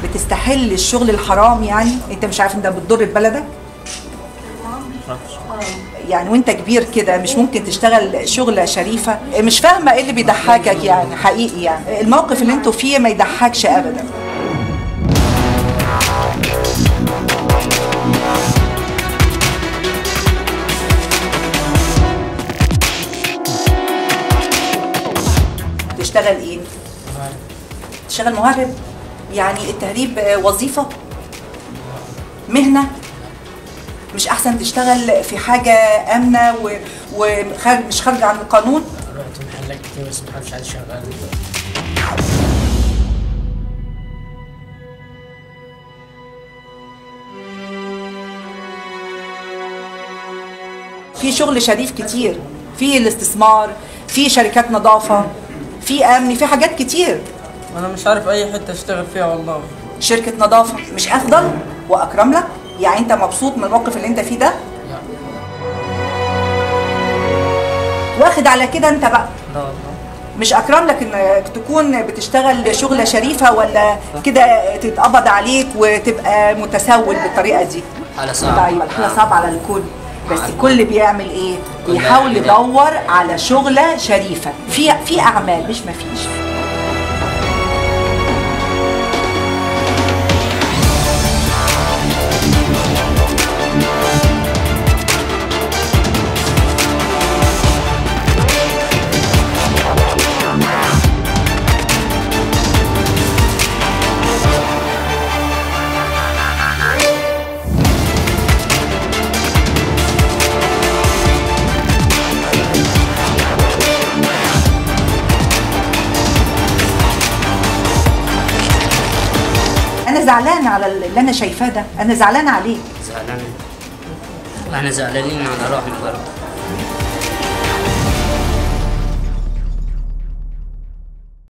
بتستحل الشغل الحرام يعني انت مش عارف ان ده بتضر ببلدك يعني وانت كبير كده مش ممكن تشتغل شغلة شريفة مش فاهمة ايه اللي بيضحكك يعني حقيقي يعني الموقف اللي انتوا فيه ما يضحكش ابدا تشتغل ايه؟ تشتغل مهرب يعني التهريب وظيفة مهنة مش احسن تشتغل في حاجة امنة ومش خارجة عن القانون رحت محلات كتير بس محدش عايز يشغل في شغل شريف كتير في الاستثمار في شركات نظافة في امن في حاجات كتير انا مش عارف اي حته اشتغل فيها والله شركة نظافة مش افضل واكرم لك يعني انت مبسوط من الموقف اللي انت فيه ده لا واخد على كده انت بقى لا والله مش اكرم لك انك تكون بتشتغل شغلة شريفة ولا كده تتقبض عليك وتبقى متسول بالطريقة دي حالة صعبة ايوه الحالة صعبة على الكل بس على الكل بيعمل ايه؟ كل بيحاول يعمل يدور على شغلة شريفة في في اعمال مش مفيش انا زعلانة على اللي انا شايفاه ده انا زعلانة عليه زعلان احنا زعلانين على روح البر